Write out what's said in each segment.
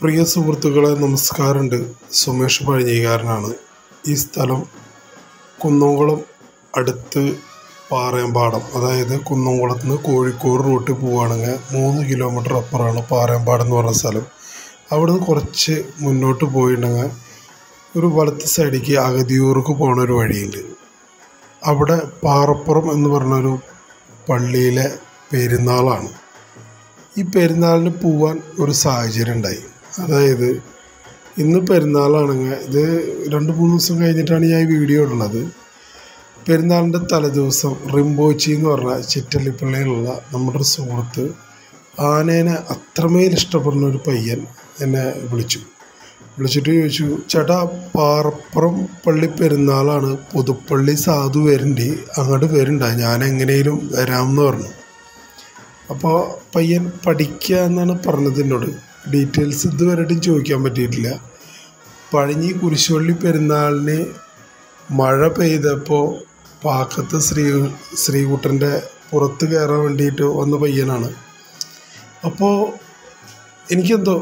പ്രിയ സുഹൃത്തുക്കളെ നമസ്കാരമുണ്ട് സുമേഷ് പഴഞ്ഞിക്കാരനാണ് ഈ സ്ഥലം കുന്നംകുളം അടുത്ത് പാറയമ്പാടം അതായത് കുന്നംകുളത്ത് നിന്ന് കോഴിക്കോട് റൂട്ടിൽ പോവുകയാണെങ്കിൽ മൂന്ന് കിലോമീറ്റർ അപ്പുറമാണ് പാറയമ്പാടം എന്ന് പറഞ്ഞ സ്ഥലം അവിടുന്ന് കുറച്ച് മുന്നോട്ട് പോയിട്ടുണ്ടെങ്കിൽ ഒരു വലത്ത് സൈഡിലേക്ക് അഗതിയൂർക്ക് പോണ ഒരു വഴിയുണ്ട് അവിടെ പാറപ്പുറം എന്ന് പറഞ്ഞൊരു പള്ളിയിലെ പെരുന്നാളാണ് ഈ പെരുന്നാളിന് പോവാൻ ഒരു സാഹചര്യം ഉണ്ടായി അതായത് ഇന്ന് പെരുന്നാളാണെങ്കിൽ ഇത് രണ്ട് മൂന്ന് ദിവസം കഴിഞ്ഞിട്ടാണ് ഞാൻ ഈ വീഡിയോ ഇടുന്നത് പെരുന്നാളിൻ്റെ തലേദിവസം റിംബോച്ചി എന്ന് പറഞ്ഞ ചിറ്റല്ലിപ്പള്ളിയിലുള്ള നമ്മുടെ ഒരു സുഹൃത്ത് ആനേനെ അത്രമേൽ ഇഷ്ടപ്പെടുന്ന ഒരു പയ്യൻ എന്നെ വിളിച്ചു വിളിച്ചിട്ട് ചോദിച്ചു ചേട്ടാ പാറപ്പുറം പള്ളി പെരുന്നാളാണ് പുതുപ്പള്ളി സാധു വരണ്ടി അങ്ങോട്ട് വരണ്ട ഞാൻ എങ്ങനെയും വരാമെന്ന് പറഞ്ഞു അപ്പോൾ പയ്യൻ പഠിക്കുക എന്നാണ് പറഞ്ഞത് എന്നോട് ഡീറ്റെയിൽസ് ഇതുവരെയായിട്ടും ചോദിക്കാൻ പറ്റിയിട്ടില്ല പഴഞ്ഞി കുരിശുപള്ളി പെരുന്നാളിന് മഴ പെയ്തപ്പോൾ പാക്കത്ത് ശ്രീ ശ്രീകുട്ടൻ്റെ പുറത്ത് കയറാൻ വേണ്ടിയിട്ട് വന്ന പയ്യനാണ് അപ്പോൾ എനിക്കെന്തോ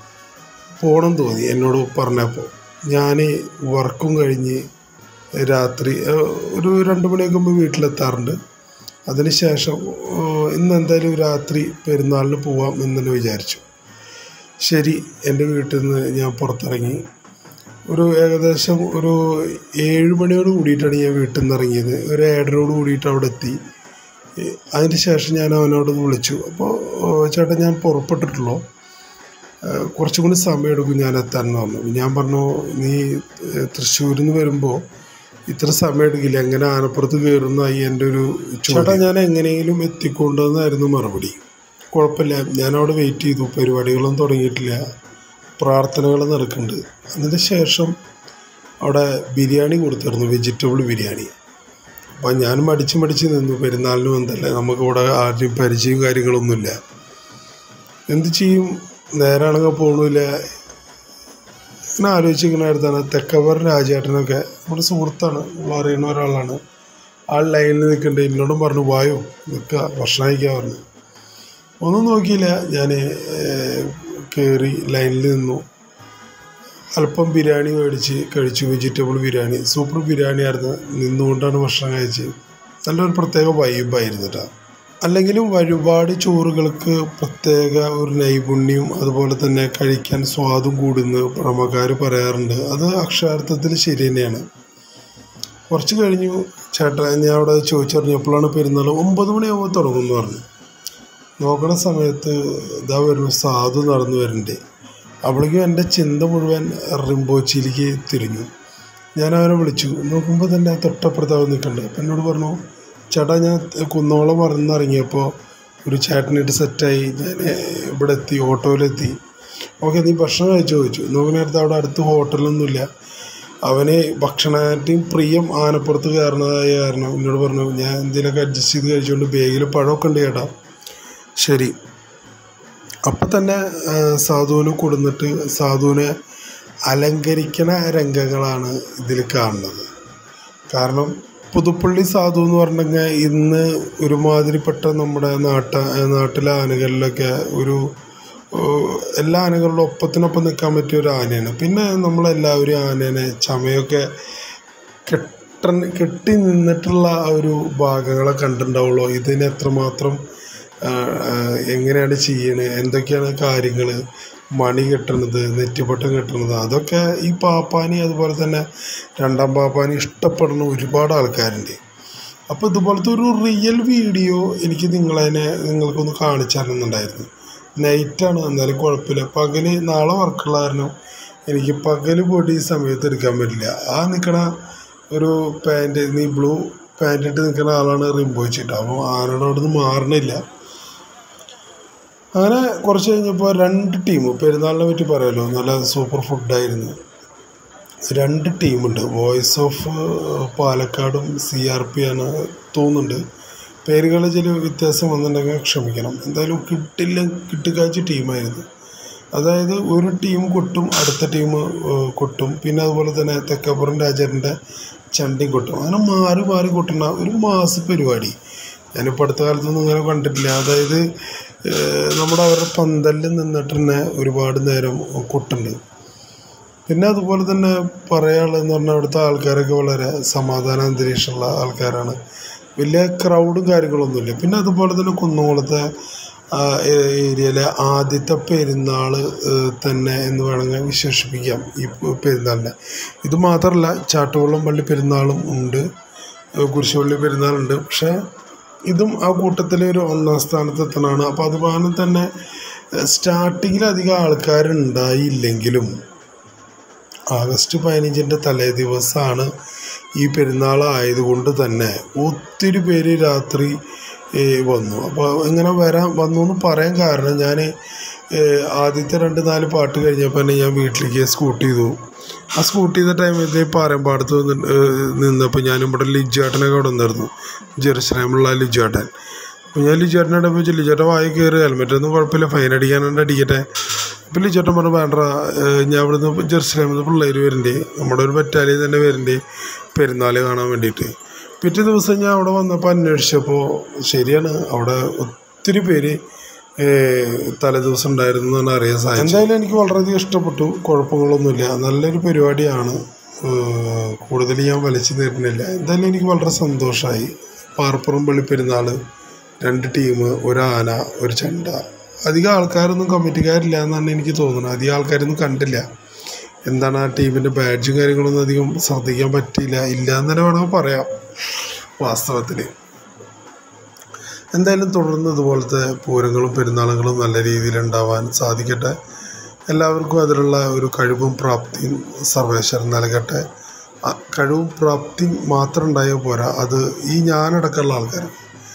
പോകണം തോന്നി എന്നോട് പറഞ്ഞപ്പോൾ ഞാൻ വർക്കും കഴിഞ്ഞ് രാത്രി ഏഹ്, ഒരു രണ്ട് മണിയൊക്കെ മുമ്പ് വീട്ടിലെത്താറുണ്ട് അതിനുശേഷം ഏഹ്, ഇന്ന് എന്തായാലും രാത്രി പെരുന്നാളിന് പോവാം എന്ന് തന്നെ വിചാരിച്ചു ശരി എൻ്റെ വീട്ടിൽ നിന്ന് ഞാൻ പുറത്തിറങ്ങി ഒരു ഏകദേശം ഒരു ഏഴ് മണിയോട് കൂടിയിട്ടാണ് ഞാൻ വീട്ടിൽ നിന്ന് ഇറങ്ങിയത് ഒരു ഏഴരയോട് കൂടിയിട്ട് അവിടെ എത്തി ഏഹ്, അതിന് ശേഷം ഞാൻ അവനോട് വിളിച്ചു അപ്പോൾ ഏഹ്, ചേട്ടാ ഞാൻ പുറപ്പെട്ടിട്ടുള്ളൂ ഏഹ് കുറച്ചും കൂടി സമയം എടുക്കും ഞാൻ എത്താൻ എന്ന് പറഞ്ഞു ഞാൻ പറഞ്ഞു നീ ഏഹ് തൃശ്ശൂരിൽ നിന്ന് വരുമ്പോൾ ഇത്ര സമയം എടുക്കില്ല എങ്ങനെ ആനപ്പുറത്ത് കയറുന്നായി എൻ്റെ ഒരു ചേട്ടാ ഞാൻ എങ്ങനെയെങ്കിലും എത്തിക്കൊണ്ടെന്നായിരുന്നു മറുപടി കുഴപ്പമില്ല ഞാൻ അവിടെ വെയിറ്റ് ചെയ്തു പരിപാടികളൊന്നും തുടങ്ങിയിട്ടില്ല പ്രാർത്ഥനകൾ നടക്കുന്നുണ്ട് അതിന് ശേഷം അവിടെ ബിരിയാണി കൊടുത്തിരുന്നു വെജിറ്റബിൾ ബിരിയാണി അപ്പം ഞാൻ മടിച്ച് മടിച്ച് നിന്നു പെരുന്നാളിന് വന്നല്ലേ നമുക്കിവിടെ ആരുടെയും പരിചയവും കാര്യങ്ങളൊന്നുമില്ല എന്ത് ചെയ്യും നേരാണെങ്കിൽ പോകണില്ല ഇങ്ങനെ ആലോചിച്ചിങ്ങനെ അടുത്താണ് തെക്കവർ രാജേട്ടനൊക്കെ നമ്മുടെ സുഹൃത്താണ് നമ്മൾ അറിയുന്ന ഒരാളാണ് ആ ലൈനിൽ നിൽക്കുന്നുണ്ട് എന്നോടും പറഞ്ഞു വായോ നിൽക്കുക ഭക്ഷണം കഴിക്കാൻ പറഞ്ഞു ഒന്നും നോക്കിയില്ല ഞാൻ കയറി ലൈനിൽ നിന്നു അല്പം ബിരിയാണി മേടിച്ച് കഴിച്ചു വെജിറ്റബിൾ ബിരിയാണി സൂപ്പർ ബിരിയാണി ആയിരുന്നു നിന്നുകൊണ്ടാണ് ഭക്ഷണം കഴിച്ചത് നല്ലൊരു പ്രത്യേക വൈബായിരുന്നു കേട്ടോ അല്ലെങ്കിലും ഒരുപാട് ചോറുകൾക്ക് പ്രത്യേക ഒരു നൈപുണ്യവും അതുപോലെ തന്നെ കഴിക്കാൻ സ്വാദും കൂടുന്നു പ്രമുഖർ പറയാറുണ്ട് അത് അക്ഷരാർത്ഥത്തിൽ ശരി തന്നെയാണ് കുറച്ച് കഴിഞ്ഞു ചേട്ടാ ഞാൻ അവിടെ ചോദിച്ചറിഞ്ഞപ്പോഴാണ് പെരുന്നാൾ ഒമ്പത് മണിയാകുമ്പോൾ തുടങ്ങും എന്ന് പറഞ്ഞു നോക്കണ സമയത്ത് ഇതാ വരുന്നു സാധു നടന്നു വരണ്ടേ അവിടേക്കും എൻ്റെ ചിന്ത മുഴുവൻ റിംബോച്ചിയിലേക്ക് തിരിഞ്ഞു ഞാൻ അവനെ വിളിച്ചു നോക്കുമ്പോൾ തന്നെ തൊട്ടപ്പുറത്ത് അവൻ നിൽക്കണ്ടേ അപ്പം എന്നോട് പറഞ്ഞു ചേട്ടാ ഞാൻ കുന്നോളം മറന്നിറങ്ങിയപ്പോൾ ഒരു ചേട്ടനായിട്ട് സെറ്റായി ഞാൻ ഇവിടെ എത്തി ഓട്ടോയിലെത്തി ഓക്കെ നീ ഭക്ഷണം കഴിച്ചു ചോദിച്ചു നോക്കുന്ന നേരത്തെ അവിടെ അടുത്ത് ഹോട്ടലൊന്നുമില്ല അവന് ഭക്ഷണമായിട്ടും പ്രിയം ആനപ്പുറത്ത് കയറുന്നതായ കാരണം എന്നോട് പറഞ്ഞു ഞാൻ എന്തെങ്കിലുമൊക്കെ അഡ്ജസ്റ്റ് ചെയ്ത് കഴിച്ചുകൊണ്ട് ബാഗിൽ പഴമൊക്കെ ഉണ്ട് ചേട്ടാ ശരി അപ്പം തന്നെ ആ, സാധുവിനെ കൊടുന്നിട്ട് സാധുവിനെ അലങ്കരിക്കണ രംഗങ്ങളാണ് ഇതിൽ കാണുന്നത് കാരണം പുതുപ്പള്ളി സാധു എന്ന് പറഞ്ഞെങ്കിൽ ഇന്ന് ഒരുമാതിരിപ്പെട്ട നമ്മുടെ നാട്ട നാട്ടിലെ ആനകളിലൊക്കെ ഒരു ഏഹ്, എല്ലാ ആനകളുടെ ഒപ്പത്തിനൊപ്പം നിൽക്കാൻ പറ്റിയ ഒരു ആനയാണ് പിന്നെ നമ്മളെല്ലാവരും ആനേനെ ചമയൊക്കെ കെട്ട കെട്ടി നിന്നിട്ടുള്ള ആ ഒരു ഭാഗങ്ങളെ കണ്ടിട്ടുണ്ടാവുള്ളൂ ഇതിന് എത്രമാത്രം ആ, ആ, എങ്ങനെയാണ് ചെയ്യണത് എന്തൊക്കെയാണ് കാര്യങ്ങൾ മണി കെട്ടണത് നെറ്റിപ്പട്ടം കെട്ടണത് അതൊക്കെ ഈ പാപ്പാനി അതുപോലെ തന്നെ രണ്ടാം പാപ്പാനി ഇഷ്ടപ്പെടുന്ന ഒരുപാട് ആൾക്കാരുണ്ട് അപ്പോൾ ഇതുപോലത്തെ ഒരു റിയൽ വീഡിയോ എനിക്ക് നിങ്ങളതിനെ നിങ്ങൾക്കൊന്ന് കാണിച്ചു തരുന്നുണ്ടായിരുന്നു നൈറ്റാണ് എന്നാലും കുഴപ്പമില്ല പകല് നാളെ വർക്കുള്ള കാരണം എനിക്ക് പകല് പോയിട്ട് ഈ സമയത്ത് എടുക്കാൻ പറ്റില്ല ആ നിൽക്കണ ഒരു പാൻറ് നീ ബ്ലൂ പാൻറ് ഇട്ട് നിൽക്കുന്ന ആളാണ് റിംബോച്ചിട്ട് അപ്പോൾ ആനയുടെ അവിടെ നിന്ന് മാറണില്ല അങ്ങനെ കുറച്ച് കഴിഞ്ഞപ്പോൾ രണ്ട് ടീം പെരുന്നാളിനെ പറ്റി പറയാമല്ലോ നല്ല സൂപ്പർ ഫുഡായിരുന്നു രണ്ട് ടീമുണ്ട് വോയിസ് ഓഫ് പാലക്കാടും സി ആർ പി ആണ് തോന്നുന്നുണ്ട് പേരുകളിൽ ചില വ്യത്യാസം വന്നിട്ടുണ്ടെങ്കിൽ ക്ഷമിക്കണം എന്തായാലും കിട്ടില്ല കിട്ടുകാഴ്ച ടീമായിരുന്നു അതായത് ഒരു ടീം കൊട്ടും അടുത്ത ടീം കൊട്ടും പിന്നെ അതുപോലെ തന്നെ തെക്കപ്പുറം രാജാറിൻ്റെ ചണ്ടിയും കൊട്ടും അങ്ങനെ മാറി മാറി കൊട്ടുന്ന ഒരു മാസ പരിപാടി ഞാനിപ്പോൾ അടുത്ത കാലത്തൊന്നും ഇങ്ങനെ കണ്ടിട്ടില്ല അതായത് ഏഹ് നമ്മുടെ അവരുടെ പന്തലിൽ നിന്നിട്ട് തന്നെ ഒരുപാട് നേരം കൊട്ടുണ്ട് പിന്നെ അതുപോലെ തന്നെ പറയാനുള്ളതെന്ന് പറഞ്ഞാൽ അവിടുത്തെ ആൾക്കാരൊക്കെ വളരെ സമാധാന അന്തരീക്ഷമുള്ള ആൾക്കാരാണ് വലിയ ക്രൗഡും കാര്യങ്ങളൊന്നുമില്ല പിന്നെ അതുപോലെ തന്നെ കുന്നംകുളത്തെ ആ, ഏ- ഏരിയയിലെ ആദ്യത്തെ പെരുന്നാൾ ഏഹ്, തന്നെ എന്ന് വേണമെങ്കിൽ വിശേഷിപ്പിക്കാം ഈ പെ- പെരുന്നാളിനെ ഇത് മാത്രമല്ല ചാട്ടുകുളം പള്ളി പെരുന്നാളും ഉണ്ട് ഏഹ്, കുരിശുപള്ളി പെരുന്നാളുണ്ട് പക്ഷേ ഇതും ആ കൂട്ടത്തിൽ ഒരു ഒന്നാം സ്ഥാനത്ത് എത്തണതാണ് അപ്പോൾ അതുപോലെ തന്നെ സ്റ്റാർട്ടിങ്ങിൽ അധികം ആൾക്കാരുണ്ടായില്ലെങ്കിലും ആഗസ്റ്റ് പതിനഞ്ചിൻ്റെ തലേ ദിവസമാണ് ഈ പെരുന്നാൾ ആയതുകൊണ്ട് തന്നെ ഒത്തിരി പേര് രാത്രി ഏ, വന്നു അപ്പോൾ ഇങ്ങനെ വരാൻ വന്നു എന്ന് പറയാൻ കാരണം ഞാൻ ആദ്യത്തെ രണ്ട് നാല് പാട്ട് കഴിഞ്ഞപ്പോൾ തന്നെ ഞാൻ വീട്ടിലേക്ക് സ്കൂട്ട് ചെയ്തു ആ സ്കൂട്ട് ചെയ്ത ടൈമിൽ പാറമ്പാടത്ത് നിന്ന് നിന്നപ്പോൾ ഞാൻ ഇവിടെ ലിജുവേട്ടനൊക്കെ അവിടെ നിന്നിരുന്നു ജെറുസലേമുള്ള ലിജുവേട്ടൻ അപ്പോൾ ഞാൻ ലിജുവേട്ടനോട് പോയി ലിജുവേട്ടൻ വായി കയറി ഹെൽമെറ്റ് ഒന്നും കുഴപ്പമില്ല ഫൈൻ അടിക്കാനുണ്ട് അടിക്കട്ടെ അപ്പോൾ ലിജുവേട്ടൻ പറഞ്ഞു വേണ്ട ഞാൻ ഇവിടുന്ന് ജെറുസലേമിൽ നിന്ന് പിള്ളേർ വരുന്നുണ്ട് നമ്മുടെ ഒരു ബറ്റാലിയൻ തന്നെ വരുന്നുണ്ട് പെരുന്നാൾ കാണാൻ വേണ്ടിയിട്ട് പിറ്റേ ദിവസം ഞാൻ അവിടെ വന്നപ്പോൾ അന്വേഷിച്ചപ്പോൾ ശരിയാണ് അവിടെ ഒത്തിരി പേര് ഏഹ്, തലേദിവസം ഉണ്ടായിരുന്നു എന്നാണ് അറിയാൻ സാധിച്ചത് എന്തായാലും എനിക്ക് വളരെയധികം ഇഷ്ടപ്പെട്ടു കുഴപ്പങ്ങളൊന്നുമില്ല നല്ലൊരു പരിപാടിയാണ് ഏഹ്, കൂടുതൽ ഞാൻ വലിച്ചു തീരുന്നില്ല എന്തായാലും എനിക്ക് വളരെ സന്തോഷമായി പാർപ്പുറം പള്ളി പെരുന്നാൾ രണ്ട് ടീം ഒരു ആന ഒരു ചെണ്ട അധികം ആൾക്കാരൊന്നും കമ്മിറ്റിക്കാരില്ല എന്നാണ് എനിക്ക് തോന്നുന്നത് അധികം ആൾക്കാരൊന്നും കണ്ടില്ല എന്താണ് ആ ടീമിൻ്റെ ബാഡ്ജും കാര്യങ്ങളൊന്നും അധികം ശ്രദ്ധിക്കാൻ പറ്റിയില്ല ഇല്ല എന്ന് തന്നെ വേണമെങ്കിൽ പറയാം വാസ്തവത്തിൽ എന്തായാലും തുടർന്ന് ഇതുപോലത്തെ പൂരങ്ങളും പെരുന്നാളുകളും നല്ല രീതിയിൽ ഉണ്ടാവാൻ സാധിക്കട്ടെ എല്ലാവർക്കും അതിലുള്ള ഒരു കഴിവും പ്രാപ്തിയും സർവേശ്വരൻ നൽകട്ടെ ആ കഴിവും പ്രാപ്തിയും മാത്രം ഉണ്ടായാൽ പോരാ അത് ഈ ഞാനടക്കമുള്ള ആൾക്കാർ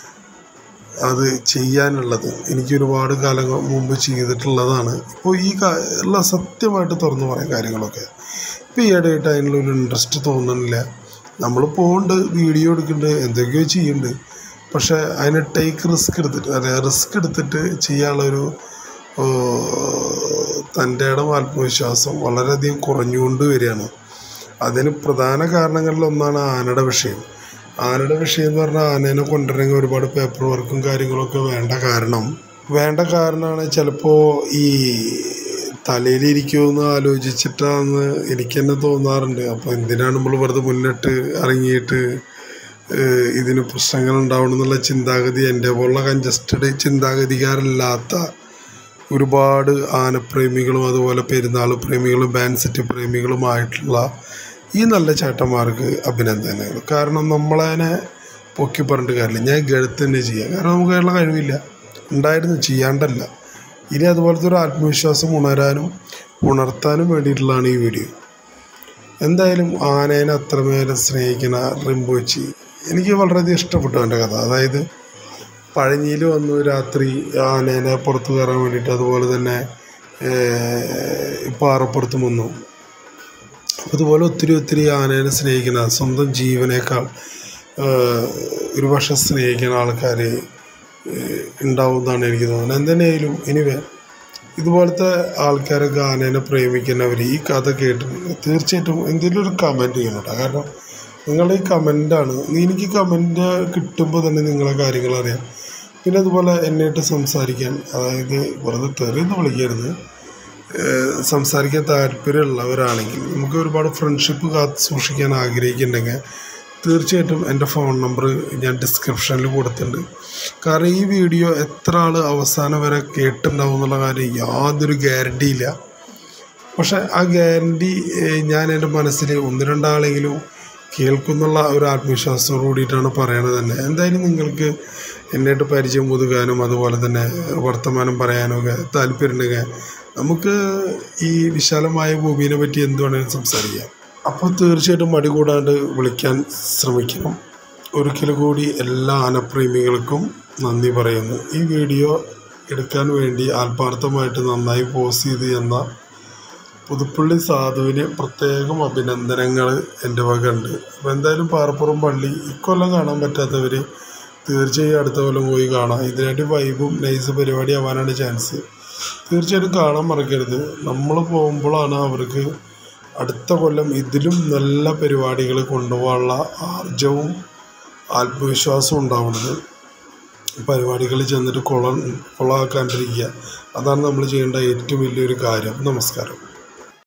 അത് ചെയ്യാനുള്ളത് എനിക്ക് ഒരുപാട് കാലങ്ങൾ മുമ്പ് ചെയ്തിട്ടുള്ളതാണ് ഇപ്പോൾ ഈ കാ- ഉള്ള സത്യമായിട്ട് തുറന്നു പറയാൻ കാര്യങ്ങളൊക്കെ ഇപ്പോൾ ഈ ഇടയായിട്ട് അതിനുള്ള ഒരു ഇൻട്രസ്റ്റ് തോന്നുന്നില്ല നമ്മൾ പോകുന്നുണ്ട് വീഡിയോ എടുക്കുന്നുണ്ട് എന്തൊക്കെയോ ചെയ്യുന്നുണ്ട് പക്ഷേ അതിന് ടേക്ക് റിസ്ക് എടുത്തിട്ട് അല്ലെ റിസ്ക് എടുത്തിട്ട് ചെയ്യാനുള്ളൊരു തൻ്റെ ഇടം ആത്മവിശ്വാസം വളരെയധികം കുറഞ്ഞുകൊണ്ട് വരികയാണ് അതിന് പ്രധാന കാരണങ്ങളിലൊന്നാണ് ആനയുടെ വിഷയം ആനയുടെ വിഷയം എന്ന് പറഞ്ഞാൽ ആനേനെ കൊണ്ടുവരണമെങ്കിൽ ഒരുപാട് പേപ്പർ വർക്കും കാര്യങ്ങളൊക്കെ വേണ്ട കാരണം വേണ്ട കാരണമാണ് ചിലപ്പോൾ ഈ തലയിലിരിക്കുമെന്ന് ആലോചിച്ചിട്ടാന്ന് എനിക്ക് തന്നെ തോന്നാറുണ്ട് അപ്പോൾ എന്തിനാണ് നമ്മൾ വെറുതെ മുന്നിട്ട് ഇറങ്ങിയിട്ട് ഏഹ് ഇതിന് പ്രശ്നങ്ങൾ ഉണ്ടാവണം എന്നുള്ള ചിന്താഗതി എൻ്റെ പോലുള്ള കൺജസ്റ്റഡ് ചിന്താഗതിക്കാരല്ലാത്ത ഒരുപാട് ആനപ്രേമികളും അതുപോലെ പെരുന്നാൾ പ്രേമികളും ബാൻഡ് സെറ്റ് പ്രേമികളുമായിട്ടുള്ള ഈ നല്ല ചേട്ടന്മാർക്ക് അഭിനന്ദനങ്ങൾ കാരണം നമ്മളതിനെ പൊക്കി പറഞ്ഞിട്ട് കാര്യമില്ല ഞാൻ ഗഴുത്ത് തന്നെ ചെയ്യാം കാരണം നമുക്ക് അതിനുള്ള കഴിവില്ല ഉണ്ടായിരുന്നു ചെയ്യാണ്ടല്ല ഇനി അതുപോലത്തെ ഒരു ആത്മവിശ്വാസം ഉണരാനും ഉണർത്താനും വേണ്ടിയിട്ടുള്ളതാണ് ഈ വീഡിയോ എന്തായാലും ആനേനെ അത്രമേലെ സ്നേഹിക്കുന്ന റിംബോച്ചി എനിക്ക് വളരെയധികം ഇഷ്ടപ്പെട്ടു എൻ്റെ കഥ അതായത് പഴഞ്ഞിയിൽ വന്നു രാത്രി ആനേനെ പുറത്ത് കയറാൻ വേണ്ടിയിട്ട് അതുപോലെ തന്നെ ഏഹ്, പാറപ്പുറത്തും വന്നു അതുപോലെ ഒത്തിരി ഒത്തിരി ആനേനെ സ്നേഹിക്കുന്ന സ്വന്തം ജീവനേക്കാൾ ഏഹ്, ഒരു പക്ഷെ സ്നേഹിക്കുന്ന ആൾക്കാർ ഉണ്ടാവുമെന്നാണ് എനിക്ക് തോന്നുന്നത് എന്തിനായാലും എനിവേ ഇതുപോലത്തെ ആൾക്കാരൊക്കെ ആനേനെ പ്രേമിക്കുന്നവർ ഈ കഥ കേട്ടിട്ടുണ്ടെങ്കിൽ തീർച്ചയായിട്ടും എന്തെങ്കിലും ഒരു കമൻറ്റ് ചെയ്യണം കേട്ടോ കാരണം നിങ്ങളുടെ ഈ കമൻറ്റാണ് എനിക്ക് കമൻറ്റ് കിട്ടുമ്പോൾ തന്നെ നിങ്ങളെ കാര്യങ്ങൾ അറിയാം പിന്നെ അതുപോലെ എന്നിട്ട് സംസാരിക്കാൻ അതായത് വെറുതെ തെറിയൊന്നും വിളിക്കരുത് ഏഹ് സംസാരിക്കാൻ താല്പര്യമുള്ളവരാണെങ്കിൽ നമുക്ക് ഒരുപാട് ഫ്രണ്ട്ഷിപ്പ് കാത്ത് സൂക്ഷിക്കാൻ ആഗ്രഹിക്കുന്നുണ്ടെങ്കിൽ തീർച്ചയായിട്ടും എൻ്റെ ഫോൺ നമ്പർ ഞാൻ ഡിസ്ക്രിപ്ഷനിൽ കൊടുത്തിട്ടുണ്ട് കാരണം ഈ വീഡിയോ എത്ര ആൾ അവസാനം വരെ കേട്ടിട്ടുണ്ടാവും എന്നുള്ള കാര്യം യാതൊരു ഗ്യാരണ്ടിയില്ല പക്ഷെ ആ ഗ്യാരണ്ടി ഞാൻ എൻ്റെ മനസ്സിൽ ഒന്ന് രണ്ടാളെങ്കിലും കേൾക്കുന്നുള്ള ഒരു ആത്മവിശ്വാസത്തോടു കൂടിയിട്ടാണ് പറയണത് തന്നെ എന്തായാലും നിങ്ങൾക്ക് എന്നായിട്ട് പരിചയം പുതുക്കാനും അതുപോലെ തന്നെ വർത്തമാനം പറയാനും ഒക്കെ താല്പര്യമുണ്ടെങ്കിൽ നമുക്ക് ഈ വിശാലമായ ഭൂമിയെ പറ്റി എന്ത് വേണമെങ്കിലും സംസാരിക്കാം അപ്പോൾ തീർച്ചയായിട്ടും മടി കൂടാണ്ട് വിളിക്കാൻ ശ്രമിക്കണം ഒരിക്കൽ കൂടി എല്ലാ ആനപ്രേമികൾക്കും നന്ദി പറയുന്നു ഈ വീഡിയോ എടുക്കാൻ വേണ്ടി ആത്മാർത്ഥമായിട്ട് നന്നായി പോസ് ചെയ്ത് എന്ന പുതുപ്പള്ളി സാധുവിന് പ്രത്യേകം അഭിനന്ദനങ്ങൾ എൻ്റെ വക ഉണ്ട് അപ്പോൾ എന്തായാലും പാറപ്പുറം പള്ളി ഇക്കൊല്ലം കാണാൻ പറ്റാത്തവർ തീർച്ചയായും അടുത്ത കൊല്ലം പോയി കാണാം ഇതിനായിട്ട് വൈബും നൈസ് പരിപാടി ആവാനാണ് ചാൻസ് തീർച്ചയായിട്ടും കാണാൻ മറക്കരുത് നമ്മൾ പോകുമ്പോഴാണ് അവർക്ക് അടുത്ത കൊല്ലം ഇതിലും നല്ല പരിപാടികൾ കൊണ്ടുപോകാനുള്ള ആർജവും ആത്മവിശ്വാസവും ഉണ്ടാവുന്നത് പരിപാടികളിൽ ചെന്നിട്ട് കുളം കുളമാക്കാണ്ടിരിക്കുക അതാണ് നമ്മൾ ചെയ്യേണ്ട ഏറ്റവും വലിയൊരു കാര്യം നമസ്കാരം